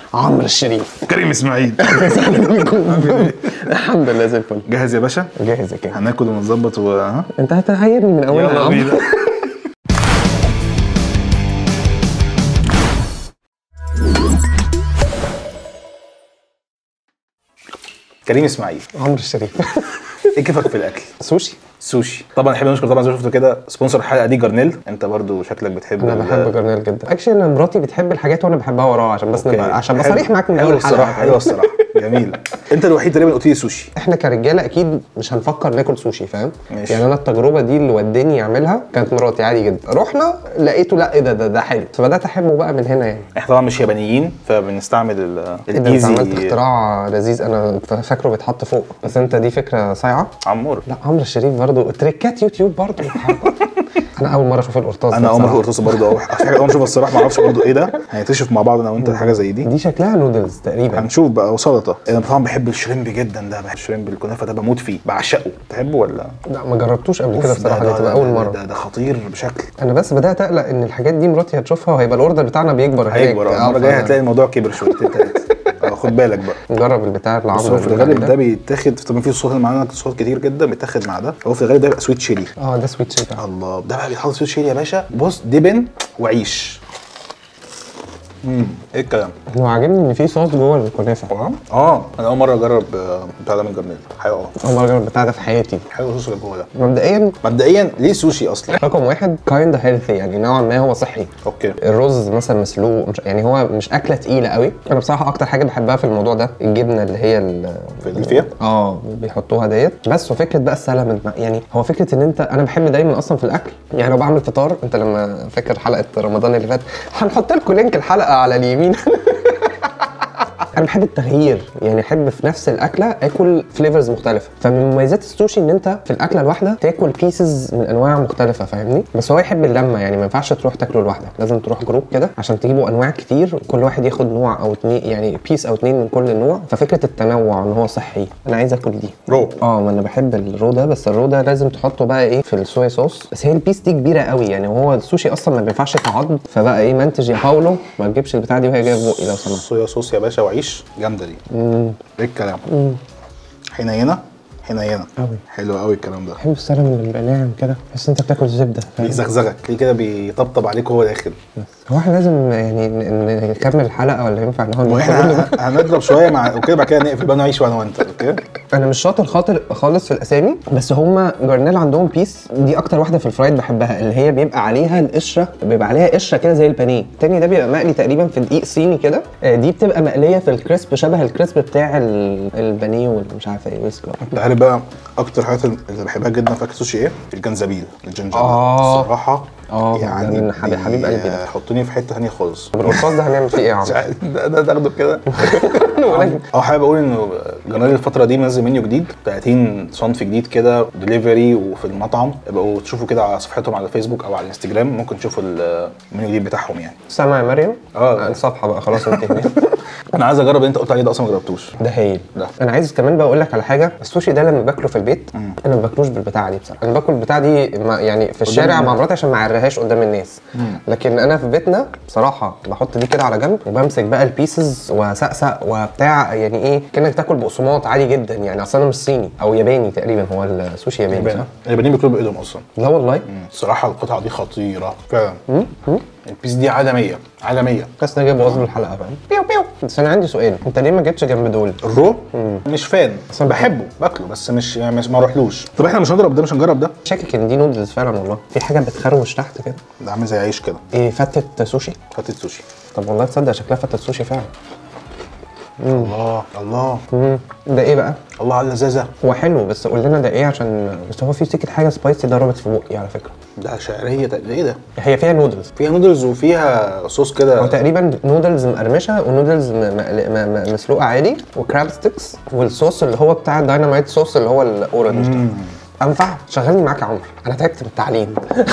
عمرو الشريف كريم اسماعيل الحمد لله زي الفل جاهز يا باشا جاهز يا كده هناكل ونظبط و ها انت هتعايرني من اولها يا يلا عمرو بينا كريم اسماعيل عمرو الشريف ايه كيفك في الاكل سوشي سوشي طبعا نحب نشكر طبعا زي ما شفتوا كده سبونسر الحلقه دي جرنيل انت برضو شكلك بتحب انا ال- بحب جرنيل جدا اكشلي انا مراتي بتحب الحاجات وانا بحبها وراها عشان بس أوكي. نبقى عشان ابقى حلو. صريح معاك من حلو اول الصراحه حلقه حلوه الصراحه جميل انت الوحيد تقريبا قلت لي سوشي احنا كرجاله اكيد مش هنفكر ناكل سوشي فاهم ماشي. يعني انا التجربه دي اللي وداني اعملها كانت مراتي عادي جدا رحنا لقيته لا ايه ده ده, ده حلو فبدات احبه بقى من هنا يعني احنا طبعا مش يابانيين فبنستعمل ال- إيه ده انت الايزي عملت اختراع لذيذ انا فاكره بيتحط فوق بس انت دي فكره صايعه عمور لا عمرو الشريف برضه تريكات يوتيوب برضه انا اول مره اشوف القرطاس ده انا اول مره بصراحة. قرطاس برضه اول في حاجه اول مره اشوفها الصراحه ما اعرفش برضه ايه ده هنكتشف مع بعض انا وانت حاجه زي دي دي شكلها نودلز تقريبا هنشوف بقى وسلطه انا طبعا بحب الشريمب جدا ده بحب الشريمب الكنافه ده بموت فيه بعشقه تحبه ولا لا ما جربتوش قبل كده أوف، ده- بصراحه ده- دي تبقى ده- اول ده- مره ده, ده خطير بشكل انا بس بدات اقلق ان الحاجات دي مراتي هتشوفها وهيبقى الاوردر بتاعنا بيكبر هناك. هيكبر آه، المره الجايه ف- هتلاقي الموضوع كبر شويتين ثلاثه آه، خد بالك بقى نجرب البتاع اللي بس عمرو هو في الغالب ده بيتاخد طبعا في صوصات معانا صوصات كتير جدا بيتاخد مع ده هو في الغالب ده بيبقى سويت شيلي اه ده سويت شيك الله ده بقى بيتحط سويت شيلي يا باشا بص دبن وعيش امم ايه الكلام هو عاجبني ان في صوص جوه الكنافه اه انا اول مره اجرب آه، بتاع ده من جرنيل حلو اه اول مره اجرب البتاع ده في حياتي حلو الصوص اللي جوه ده مبدئيا مبدئيا ليه سوشي اصلا رقم واحد كايند هيلثي يعني نوعا ما هو صحي اوكي الرز مثلا مسلوق مش يعني هو مش اكله تقيله قوي انا بصراحه اكتر حاجه بحبها في الموضوع ده الجبنه اللي هي ال- فيلادلفيا اه بيحطوها ديت بس وفكره بقى السلمون بقى يعني هو فكره ان انت انا بحب دايما اصلا في الاكل يعني لو بعمل فطار انت لما فاكر حلقه رمضان اللي فات هنحط لكم لينك الحلقه على اليمين انا بحب التغيير يعني احب في نفس الاكله اكل فليفرز مختلفه فمن مميزات السوشي ان انت في الاكله الواحده تاكل بيسز من انواع مختلفه فاهمني بس هو يحب اللمه يعني ما ينفعش تروح تاكله لوحدك لازم تروح جروب كده عشان تجيبوا انواع كتير وكل واحد ياخد نوع او اتنين يعني بيس او اتنين من كل نوع ففكره التنوع ان هو صحي انا عايز اكل دي رو اه ما انا بحب الرو ده بس الرو ده لازم تحطه بقى ايه في الصويا صوص بس هي البيس دي كبيره قوي يعني وهو السوشي اصلا ما بينفعش يتعض فبقى ايه منتج يا باولو ما تجيبش البتاعه دي وهي جايه في بقي لو سمحت صويا صوص يا باشا وعيش جامده دي ايه الكلام حنينه حنينه أوي. حلو قوي الكلام ده بحب السلمون اللي بيبقى ناعم كده بس انت بتاكل زبده فاهم؟ بيزغزغك ليه كده بيطبطب عليك وهو داخل هو احنا لازم يعني ن- ن- نكمل الحلقه ولا ينفع ان هو واحنا نقول- هن- هنضرب شويه مع وكده بعد كده نقفل بقى نعيش وانا وانت اوكي انا مش شاطر خاطر خالص في الاسامي بس هما جرنيل عندهم بيس دي اكتر واحده في الفرايد بحبها اللي هي بيبقى عليها القشره بيبقى عليها قشره كده زي البانيه التاني ده بيبقى مقلي تقريبا في دقيق صيني كده آه، دي بتبقى مقليه في الكريسب شبه الكريسب بتاع ال- البانيه والمش عارفه ايه ويسكو انت عارف بقى اكتر حاجات اللي بحبها جدا في اكل السوشي ايه؟ الجنزبيل الجنجبيل آه. الصراحه آه، يعني ده حبيب- حبيب قلبي ده. حطوني في حته ثانيه خالص طب القرطاس ده هنعمل فيه ايه يا مش عم؟ عارف ده ده تاخده كده اه حابب اقول انه جرنال الفتره دي منزل منيو جديد 30 صنف جديد كده دليفري وفي المطعم ابقوا تشوفوا كده على صفحتهم على الفيسبوك او على الانستجرام ممكن تشوفوا المنيو الجديد بتاعهم يعني سامع يا مريم؟ آه. الصفحه بقى خلاص انتهينا انا عايز اجرب اللي انت قلت عليه ده اصلا ما جربتوش ده هايل ده. انا عايز كمان بقى اقول لك على حاجه السوشي ده لما باكله في البيت انا ما باكلوش بالبتاعه دي بصراحه انا باكل البتاعه دي ما- يعني في الشارع مع مراتي عشان ما اعرهاش قدام الناس لكن انا في بيتنا بصراحه بحط دي كده على جنب وبمسك بقى البيسز وسقسق وبتاع يعني ايه كانك تاكل بقسماط عادي جدا يعني اصل انا مش صيني او ياباني تقريبا هو السوشي ياباني صح؟ اليابانيين بياكلوا بايدهم اصلا لا والله الصراحه القطعه دي خطيره فعلا البيس دي عالميه عالميه بس انا جاي بوظ له الحلقه بقى بيو بيو بس انا عندي سؤال انت ليه ما جيتش جنب دول؟ الرو مش فان بس أنا بحبه باكله بس مش يعني مش ما اروحلوش طب احنا مش هنضرب ده مش هنجرب ده شاكك ان دي نودلز فعلا والله في حاجه بتخروش تحت كده ده عامل زي عيش كده ايه فتة سوشي فتة سوشي طب والله تصدق شكلها فتة سوشي فعلا الله الله مم. ده ايه بقى؟ الله على اللذاذه هو حلو بس قول لنا ده ايه عشان بس هو في سكه حاجه سبايسي ضربت في بقي على فكره ده شعريه ده ايه ده هي فيها نودلز فيها نودلز وفيها صوص هو كده تقريبا نودلز مقرمشه ونودلز م- م- م- م- مسلوقه عادي وكراب ستيكس والصوص اللي هو بتاع الدايناميت صوص اللي هو الاورنج ده انفع شغلني معاك يا عمر انا تعبت من التعليم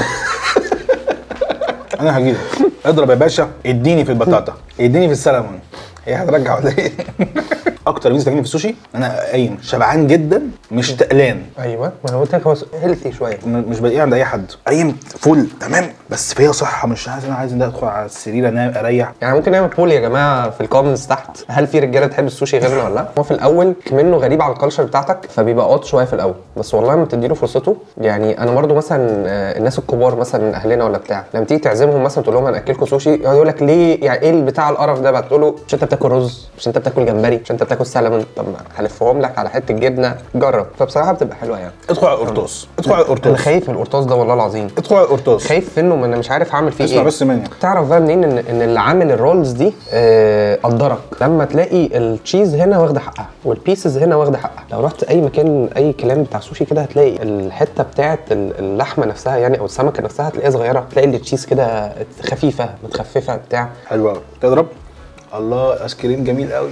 انا هجيلك اضرب يا باشا اديني في البطاطا اديني في السلمون هي هترجع ولا ايه اكتر ميزه تعجبني في السوشي ان انا قايم شبعان جدا مش تقلان ايوه ما انا قلت لك هو هيلثي شويه م- مش بلاقيه عند اي حد قايم فول تمام بس فيها صحه مش عايز انا عايز إن أنا ادخل على السرير انام اريح يعني ممكن نعمل بول يا جماعه في الكومنتس تحت هل في رجاله تحب السوشي غيرنا ولا لا هو في الاول منه غريب على الكالتشر بتاعتك فبيبقى قاط شويه في الاول بس والله لما تديله فرصته يعني انا برضو مثلا آه، الناس الكبار مثلا اهلنا ولا بتاع لما تيجي تعزمهم مثلا تقول لهم هناكلكم سوشي يقعد يقول لك ليه يعني ايه البتاع القرف ده بقى تقول له مش انت بتاكل رز مش انت بتاكل جمبري مش انت بتاكل سلمون طب ما هلفهم لك على حته جبنه جرب فبصراحه بتبقى حلوه يعني ادخل على القرطاس ادخل على انا القرطاس خايف من القرطاس ده والله العظيم ادخل على القرطاس خايف منه ما انا مش عارف اعمل فيه اسمع ايه بس مني تعرف بقى منين ان ان اللي عامل الرولز دي آه، قدرك لما تلاقي التشيز هنا واخده حقها والبيسز هنا واخده حقها لو رحت اي مكان اي كلام بتاع سوشي كده هتلاقي الحته بتاعت ال- اللحمه نفسها يعني او السمكه نفسها هتلاقيها صغيره تلاقي التشيز كده خفيفه متخففه بتاع حلو قوي تضرب الله ايس كريم جميل قوي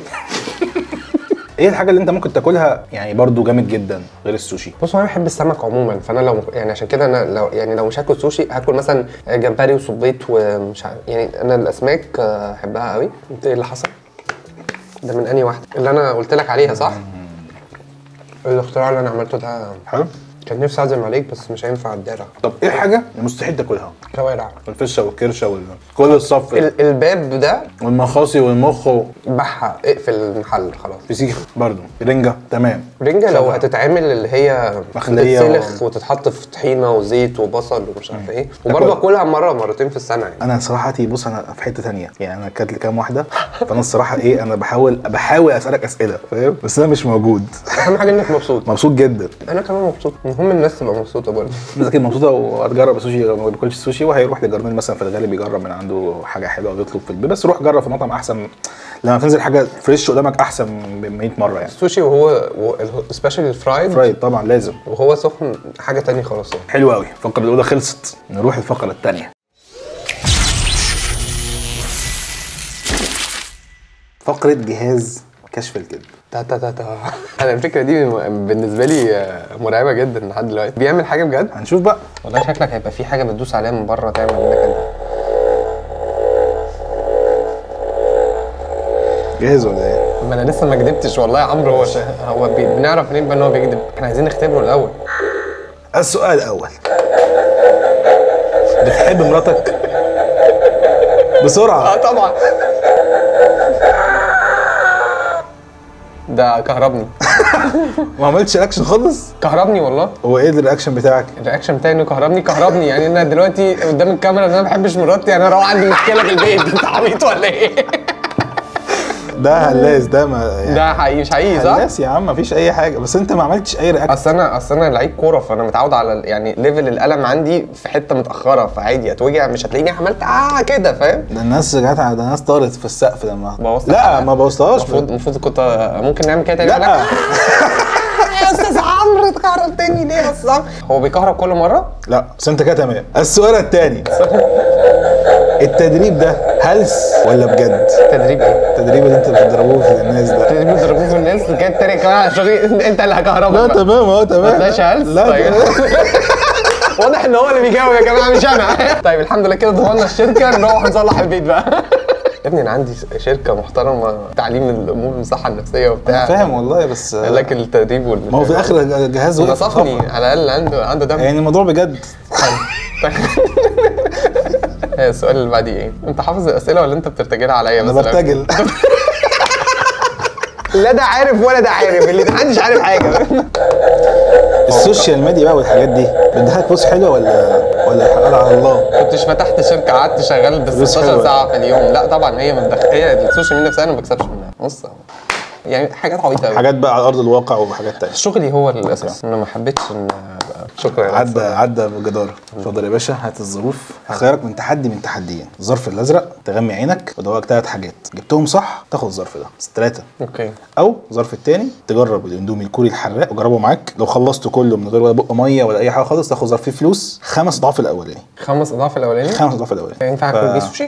ايه الحاجه اللي انت ممكن تاكلها يعني برضو جامد جدا غير السوشي بص هو انا بحب السمك عموما فانا لو يعني عشان كده انا لو يعني لو مش هاكل سوشي هاكل مثلا جمبري وصبيط ومش عارف يعني انا الاسماك آه، احبها قوي انت ايه اللي حصل؟ ده من انهي واحده؟ اللي انا قلت لك عليها صح؟ الاختراع اللي انا عملته ده حلو كان نفسي اعزم عليك بس مش هينفع الدارة طب ايه الحاجه اللي مستحيل تاكلها كوارع الفشه والكرشه وال... كل الصف ال- الباب ده والمخاصي والمخ و... بحها اقفل المحل خلاص فسيخ برضو رنجه تمام رنجة لو شبع. هتتعمل اللي هي مخلية تتسلخ و- وتتحط في طحينه وزيت وبصل ومش عارف ايه وبرضه اكلها مره مرتين في السنه يعني انا صراحه بص انا في حته تانية يعني انا كانت لي كام واحده فانا الصراحه ايه انا بحاول بحاول اسالك اسئله فاهم بس انا مش موجود اهم حاجه انك مبسوط مبسوط جدا انا كمان مبسوط المهم الناس تبقى مبسوطه برضه الناس اكيد مبسوطه وهتجرب السوشي ما بياكلش السوشي وهيروح لجرنيل مثلا في الغالب يجرب من عنده حاجه حلوه ويطلب في البيت بس روح جرب في مطعم احسن لما تنزل حاجه فريش قدامك احسن ب 100 مره يعني السوشي وهو سبيشالي الفرايد فرايد طبعا لازم وهو سخن حاجه تانية خالص يعني حلو قوي الفقره الاولى خلصت نروح الفقره الثانيه فقره جهاز كشف الكذب تا تا تا تا انا الفكره دي بالنسبه لي آه، مرعبه جدا لحد دلوقتي بيعمل حاجه بجد هنشوف بقى والله شكلك هيبقى في حاجه بتدوس عليها من بره تعمل منك انت جاهز ولا ايه؟ ما انا لسه ما كدبتش والله يا عمرو هو شا... هو بي... بنعرف منين بقى ان هو بيكذب احنا عايزين نختبره الاول السؤال الاول بتحب مراتك؟ بسرعه طبعا ده كهربني ما عملتش اكشن خالص كهربني والله هو ايه الرياكشن بتاعك؟ الرياكشن بتاعي انه كهربني كهربني يعني انا دلوقتي قدام الكاميرا ان انا ما بحبش مراتي يعني انا روح عندي مشكله في البيت انت عبيط ولا ايه؟ ده هلاس ده ما يعني ده حقيقي مش حقيقي صح؟ هلاس يا عم مفيش اي حاجه بس انت ما عملتش اي رياكشن اصل انا اصل انا لعيب كوره فانا متعود على ال- يعني ليفل الالم عندي في حته متاخره فعادي اتوجع مش هتلاقيني عملت اه كده فاهم؟ ده الناس جت على ده الناس طارت في السقف لما بوظت لا الحلقة. ما بوظتهاش المفروض المفروض كنت ممكن نعمل كده تاني لا ولا يا استاذ عمرو اتكهربتني ليه يا استاذ عمرو؟ هو بيكهرب كل مره؟ لا بس انت كده تمام السؤال الثاني التدريب ده هلس ولا بجد؟ تدريب ايه؟ التدريب اللي انت بتدربوه في الناس ده تدريب بيضربوه في الناس كانت تاني كمان على شغلي انت اللي هكهربك لا بقى. تمام اهو تمام ما طلعش هلس لا طيب تمام. واضح ان هو اللي بيجاوب يا جماعه مش انا طيب الحمد لله كده ضمننا الشركه نروح نصلح البيت بقى يا ابني انا عندي شركه محترمه تعليم الامور الصحه النفسيه وبتاع انا فاهم والله بس قال لك التدريب وال ما هو في الاخر جهاز وقف في نصفني خفرة. على الاقل عنده عنده دم يعني الموضوع بجد طيب. إيه السؤال اللي بعديه ايه؟ انت حافظ الاسئله ولا انت بترتجلها عليا انا مثلا؟ برتجل لا ده عارف ولا ده عارف اللي محدش عارف حاجه السوشيال ميديا بقى والحاجات دي بتضحك فلوس حلوه ولا ولا حلال على الله كنتش فتحت شركه قعدت شغال ب فلوس 16 حلوة. ساعه في اليوم لا طبعا هي من دخ... هي السوشيال ميديا نفسها انا ما بكسبش منها بص يعني حاجات عبيطه قوي حاجات بقى على ارض الواقع وحاجات تانية شغلي هو الاساس انا ما حبيتش ان أبقى شكرا يا عدى أستاذ. عدى بجدارة اتفضل يا باشا هات الظروف هخيرك من تحدي من تحديين الظرف الازرق تغمي عينك ودوقك ثلاث حاجات جبتهم صح تاخد الظرف ده بس ثلاثه اوكي او الظرف الثاني تجرب الاندومي الكوري الحراق وجربه معاك لو خلصته كله من غير ولا بق ميه ولا اي حاجه خالص تاخد ظرف فيه فلوس خمس اضعاف الاولاني خمس اضعاف الاولاني خمس اضعاف الاولاني ينفع ف- اكل بيه سوشي؟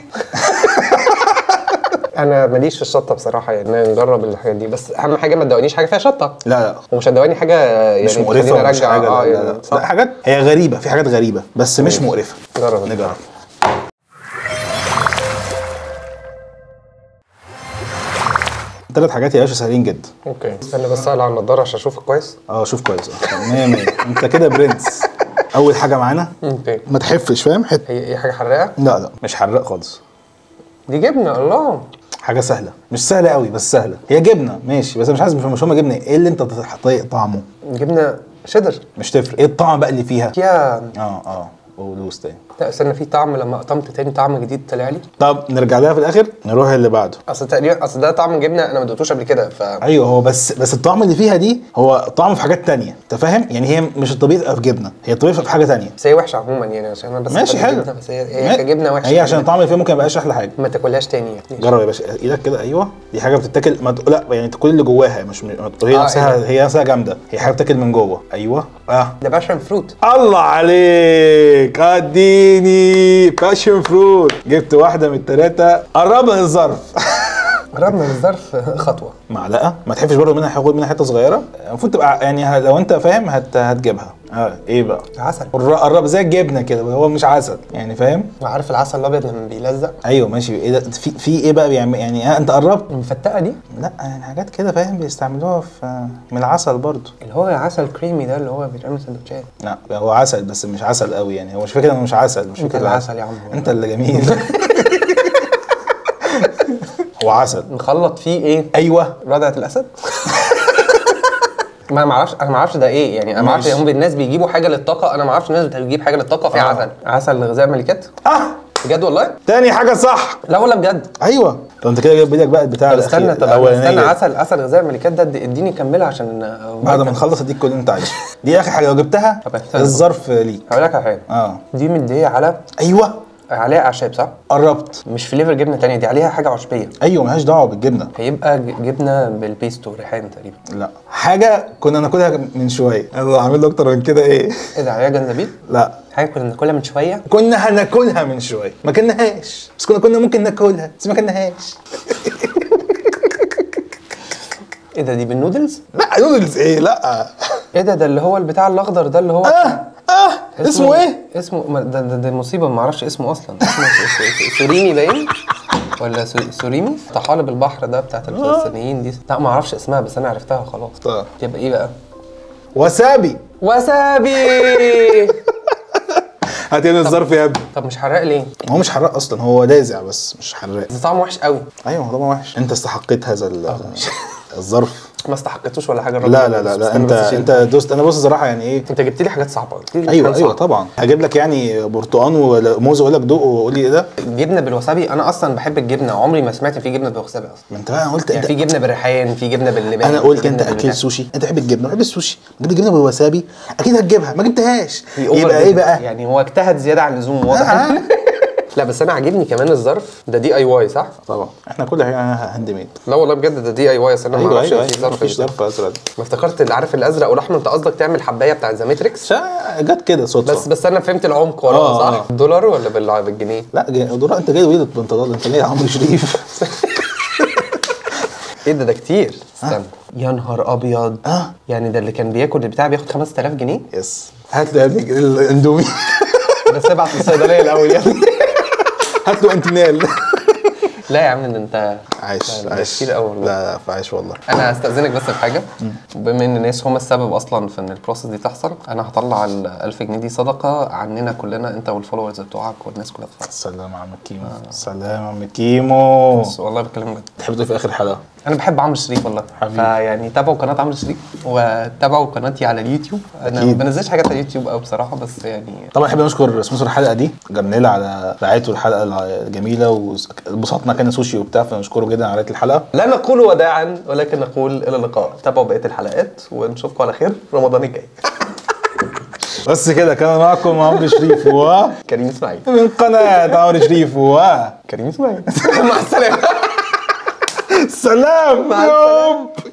انا ماليش في الشطه بصراحه يعني نجرب الحاجات دي بس اهم حاجه ما تدوقنيش حاجه فيها شطه لا لا ومش هتدوقني حاجه يعني مش مقرفه تخليني ومش ارجع حاجه اه لا, لا, يعني لا, صح؟ لا حاجات هي غريبه في حاجات غريبه بس مش مقرفه نجرب نجرب ثلاث حاجات يا باشا سهلين جدا اوكي استنى بس اقلع النضاره عشان اشوفك كويس اه شوف كويس اه 100 100 انت كده برنس اول حاجه معانا اوكي ما تحفش فاهم حته هي ايه حاجه حراقه لا لا مش حراق خالص دي جبنه الله حاجه سهله مش سهله قوي بس سهله هي جبنه ماشي بس أنا مش عايز مش مش هم جبنه ايه اللي انت طايق طعمه جبنه شيدر مش تفرق ايه الطعم بقى اللي فيها فيها اه اه ودوس تاني لا استنى في طعم لما قطمت تاني طعم جديد طلع لي طب نرجع لها في الاخر نروح اللي بعده اصل تقريبا اصل ده طعم جبنه انا ما دوقتوش قبل كده ف ايوه هو بس بس الطعم اللي فيها دي هو طعم في حاجات تانية انت فاهم يعني هي مش الطبيعي تبقى في جبنه هي الطبيعي في حاجه تانية بس هي وحشه عموما يعني عشان انا بس ماشي بحب حلو الجبنة، بس هي هي كجبنه وحشه هي عشان الطعم اللي فيها ممكن ما يبقاش احلى حاجه ما تاكلهاش تاني يعني جرب يا باشا ايدك كده ايوه دي حاجه بتتاكل ما ت- لا يعني تاكل اللي جواها مش ما ت- هي آه، نفسها إيه ده؟ هي نفسها جامده هي حاجه بتاكل من جوه ايوه اه ده باشن فروت الله عليك اديني باشن فروت جبت واحده من الثلاثه قرب من الظرف قربنا من الظرف خطوه معلقه ما تحبش برضه منها هاخد منها حته صغيره المفروض تبقى يعني ه- لو انت فاهم هت هتجيبها اه ايه بقى عسل قر- قرب زي الجبنه كده هو مش عسل يعني فاهم عارف العسل الابيض لما بيلزق ايوه ماشي ايه ده في في ايه بقى بيعمل يعني آه انت قربت المفتقه دي لا يعني حاجات كده فاهم بيستعملوها في من العسل برضه اللي هو عسل كريمي ده اللي هو بيتعمل سندوتشات لا هو عسل بس مش عسل قوي يعني هو مش فكره انه مش عسل مش انت فكره اللي عسل يا عم والله. انت اللي جميل هو عسل نخلط فيه ايه ايوه ردعه الاسد ما ما اعرفش انا ما اعرفش ده ايه يعني انا ما اعرفش ماشي. هم الناس بيجيبوا حاجه للطاقه انا ما اعرفش الناس بتجيب حاجه للطاقه فيها آه. عسل عسل لغذاء ملكات اه بجد والله تاني حاجه صح لا والله بجد ايوه طب انت كده جايب بايدك بقى البتاع طب استنى الأخير- طب الأولانية استنى دي. عسل عسل غذاء الملكات ده اد- اديني كملها عشان آه، بعد ما نخلص اديك كل اللي انت عايزه دي اخر حاجه لو جبتها طب استنى. الظرف ليك هقول لك على حاجه اه دي مديه على ايوه عليها اعشاب صح؟ قربت مش فليفر جبنه تانية دي عليها حاجه عشبيه ايوه ملهاش دعوه بالجبنه هيبقى ج- جبنه بالبيستو ريحان تقريبا لا حاجه كنا ناكلها من شويه انا عامل له اكتر من كده ايه ايه ده عليها جنزبيل؟ لا حاجه كنا بناكلها من شويه كنا هناكلها من شويه ما كناهاش بس كنا كنا ممكن ناكلها بس ما كناهاش ايه ده دي بالنودلز؟ لا نودلز ايه لا ايه ده ده اللي هو البتاع الاخضر ده اللي هو اه اه اسمه ايه اسمه ما- ده, ده, ده مصيبه ما اعرفش اسمه اصلا اسمه س- س- سوريمي باين ولا سو- سوريمي طحالب البحر ده بتاعت الفلسطينيين دي لا ما اعرفش اسمها بس انا عرفتها خلاص طيب. تبقى ايه بقى وسابي وسابي هات هنا الظرف يا ابني طب مش حراق ليه هو مش حراق اصلا هو لاذع بس مش حراق ده طعمه وحش قوي ايوه هو طبعا وحش انت استحقيت هذا ال- الظرف ما استحقتوش ولا حاجه لا لا لا, لا انت انت دوست انا بص صراحه يعني ايه انت جبت لي حاجات صعبه جبت لي ايوه حاجات ايوه صعبة. طبعا هجيب لك يعني برتقان وموز واقول لك دوق وقول لي ايه ده جبنه بالوسابي انا اصلا بحب الجبنه عمري ما سمعت في جبنه بالوسابي اصلا ما انت بقى قلت يعني انت في جبنه بالريحان في جبنه باللبان انا في قلت جبنة انت اكل بالبتاع. سوشي انت بتحب الجبنه بحب السوشي جبت الجبنه بالوسابي اكيد هتجيبها ما جبتهاش في أوفر يبقى ايه جدا. بقى يعني هو اجتهد زياده عن اللزوم واضح آه. لا بس انا عاجبني كمان الظرف ده دي اي واي صح؟ طبعا احنا كل حاجه هاند ميد لا والله بجد ده دي اي واي اصل انا ما ايوه اعرفش ايوه إن في ايوه ظرف مفيش إزاي. ظرف ازرق ما افتكرت اللي عارف الازرق والاحمر انت قصدك تعمل حبايه بتاعت ذا ماتريكس شا- جت كده صدفه بس بس انا فهمت العمق وراها آه، صح؟ آه. دولار ولا بال- بالجنيه؟ لا جاي- دور انت جاي وليد انت انت جاي عمرو شريف ايه ده ده كتير استنى يا نهار ابيض آه. يعني ده اللي كان بياكل البتاع بياخد 5000 جنيه يس هات له يا ابني الاندومي بس ابعت للصيدليه الاول يا ابني هات له انتينال لا يا عم ده انت عايش لا، ده عايش كتير قوي والله. لا لا عايش والله انا هستاذنك بس في حاجه بما ان الناس هم السبب اصلا في ان البروسيس دي تحصل انا هطلع ال 1000 جنيه دي صدقه عننا كلنا انت والفولورز بتوعك والناس كلها تتفرج سلام يا عم كيمو سلام يا عم كيمو بس والله بتكلم بجد تحب تقول في اخر حلقه انا بحب عمرو شريف والله حبيبي. فيعني تابعوا قناه عمرو شريف وتابعوا قناتي على اليوتيوب انا ما أكيد. بنزلش حاجات على اليوتيوب قوي بصراحه بس يعني طبعا احب نشكر سبونسر الحلقه دي جميله على رعايته الحلقه الجميله وانبسطنا كان سوشي وبتاع فنشكره جدا على رعايه الحلقه لا نقول وداعا ولكن نقول الى اللقاء تابعوا بقيه الحلقات ونشوفكم على خير رمضان الجاي بس كده كان معكم عمرو شريف و كريم اسماعيل من قناه عمرو شريف و كريم اسماعيل مع السلامه سلام مع يوم